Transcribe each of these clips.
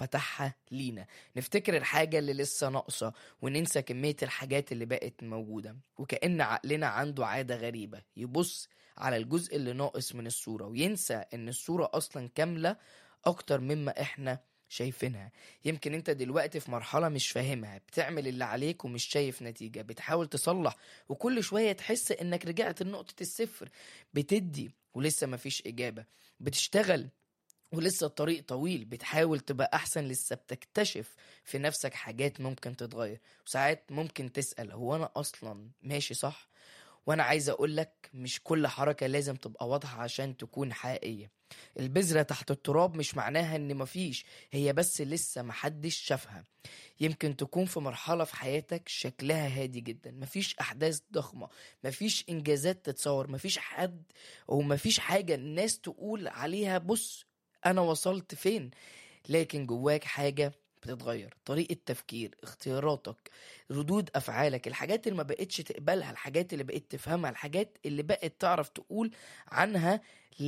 فتحها لينا نفتكر الحاجة اللي لسه ناقصة وننسى كمية الحاجات اللي بقت موجودة وكأن عقلنا عنده عادة غريبة يبص على الجزء اللي ناقص من الصورة وينسى ان الصورة اصلا كاملة اكتر مما احنا شايفينها يمكن انت دلوقتي في مرحلة مش فاهمها بتعمل اللي عليك ومش شايف نتيجة بتحاول تصلح وكل شوية تحس انك رجعت لنقطة الصفر بتدي ولسه مفيش اجابة بتشتغل ولسه الطريق طويل بتحاول تبقى احسن لسه بتكتشف في نفسك حاجات ممكن تتغير وساعات ممكن تسأل هو انا اصلا ماشي صح وانا عايز اقولك مش كل حركة لازم تبقى واضحة عشان تكون حقيقية البذرة تحت التراب مش معناها ان مفيش هي بس لسه محدش شافها يمكن تكون في مرحلة في حياتك شكلها هادي جدا مفيش احداث ضخمة مفيش انجازات تتصور مفيش حد ومفيش حاجة الناس تقول عليها بص انا وصلت فين لكن جواك حاجة بتتغير طريقة تفكير اختياراتك ردود افعالك الحاجات اللي ما بقتش تقبلها الحاجات اللي بقيت تفهمها الحاجات اللي بقت تعرف تقول عنها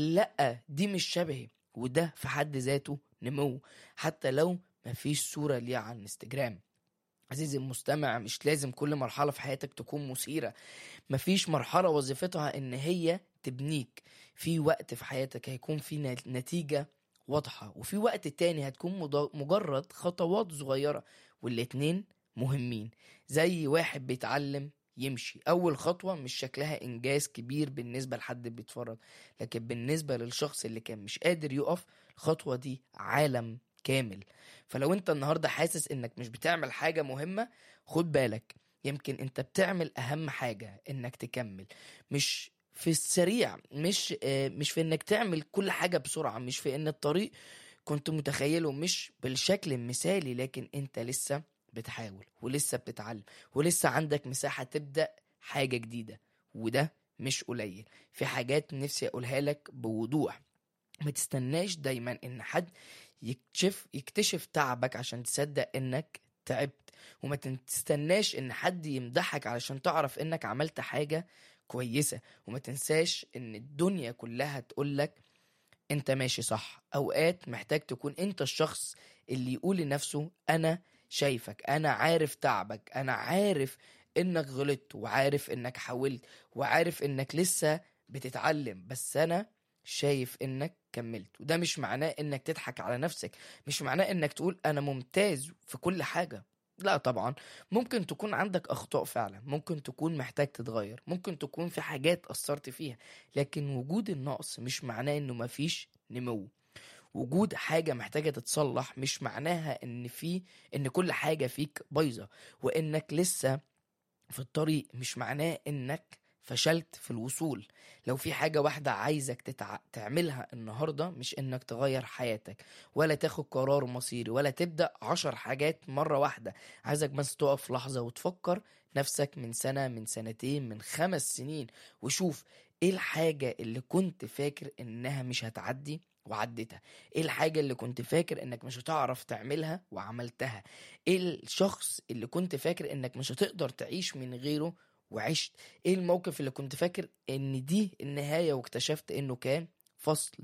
لا دي مش شبهي وده في حد ذاته نمو حتى لو مفيش صورة ليها على الانستجرام عزيزي المستمع مش لازم كل مرحلة في حياتك تكون مثيرة مفيش مرحلة وظيفتها ان هي تبنيك في وقت في حياتك هيكون في نتيجة واضحة وفي وقت تاني هتكون مضا- مجرد خطوات صغيرة والاتنين مهمين زي واحد بيتعلم يمشي أول خطوة مش شكلها إنجاز كبير بالنسبة لحد بيتفرج لكن بالنسبة للشخص اللي كان مش قادر يقف الخطوة دي عالم كامل فلو انت النهاردة حاسس انك مش بتعمل حاجة مهمة خد بالك يمكن انت بتعمل اهم حاجة انك تكمل مش في السريع مش آه، مش في انك تعمل كل حاجة بسرعة مش في ان الطريق كنت متخيله مش بالشكل المثالي لكن انت لسه بتحاول ولسه بتتعلم ولسه عندك مساحة تبدأ حاجة جديدة وده مش قليل في حاجات نفسي اقولها لك بوضوح ما تستناش دايما ان حد يكتشف يكتشف تعبك عشان تصدق انك تعبت وما تستناش ان حد يمدحك علشان تعرف انك عملت حاجة كويسة وما تنساش ان الدنيا كلها تقولك انت ماشي صح اوقات محتاج تكون انت الشخص اللي يقول لنفسه انا شايفك انا عارف تعبك انا عارف انك غلطت وعارف انك حاولت وعارف انك لسه بتتعلم بس انا شايف انك كملت وده مش معناه انك تضحك على نفسك مش معناه انك تقول انا ممتاز في كل حاجة لا طبعا ممكن تكون عندك اخطاء فعلا ممكن تكون محتاج تتغير ممكن تكون في حاجات اثرت فيها لكن وجود النقص مش معناه انه مفيش نمو وجود حاجة محتاجة تتصلح مش معناها ان في ان كل حاجة فيك بايظة وانك لسه في الطريق مش معناه انك فشلت في الوصول لو في حاجة واحدة عايزك تتع... تعملها النهاردة مش انك تغير حياتك ولا تاخد قرار مصيري ولا تبدأ عشر حاجات مرة واحدة عايزك بس تقف لحظة وتفكر نفسك من سنة من سنتين من خمس سنين وشوف ايه الحاجة اللي كنت فاكر انها مش هتعدي وعدتها ايه الحاجة اللي كنت فاكر انك مش هتعرف تعملها وعملتها ايه الشخص اللي كنت فاكر انك مش هتقدر تعيش من غيره وعشت ايه الموقف اللي كنت فاكر ان دي النهاية واكتشفت انه كان فصل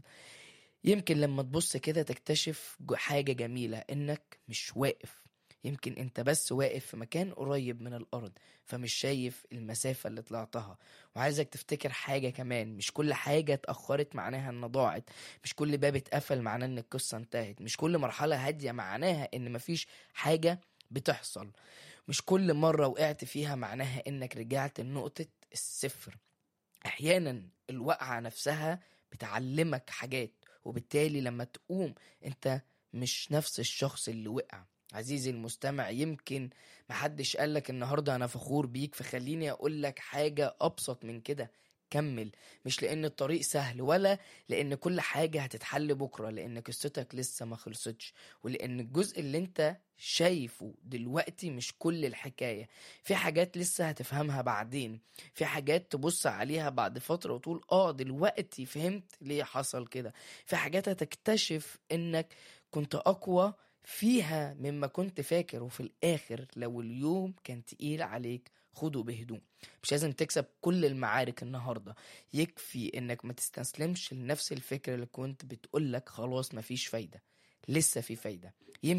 يمكن لما تبص كده تكتشف جو- حاجة جميلة انك مش واقف يمكن انت بس واقف في مكان قريب من الارض فمش شايف المسافة اللي طلعتها وعايزك تفتكر حاجة كمان مش كل حاجة اتأخرت معناها انها ضاعت مش كل باب اتقفل معناه ان القصة انتهت مش كل مرحلة هادية معناها ان مفيش حاجة بتحصل مش كل مرة وقعت فيها معناها انك رجعت لنقطة الصفر احيانا الوقعة نفسها بتعلمك حاجات وبالتالي لما تقوم انت مش نفس الشخص اللي وقع عزيزي المستمع يمكن محدش قالك النهاردة أنا فخور بيك فخليني أقولك حاجة أبسط من كده كمل مش لأن الطريق سهل ولا لأن كل حاجة هتتحل بكرة لأن قصتك لسه ما خلصتش ولأن الجزء اللي انت شايفه دلوقتي مش كل الحكاية في حاجات لسه هتفهمها بعدين في حاجات تبص عليها بعد فترة وتقول اه دلوقتي فهمت ليه حصل كده في حاجات هتكتشف انك كنت اقوى فيها مما كنت فاكر وفي الاخر لو اليوم كان تقيل عليك خده بهدوء مش لازم تكسب كل المعارك النهاردة يكفي انك ما تستسلمش لنفس الفكرة اللي كنت بتقولك خلاص مفيش فايدة لسه في فايدة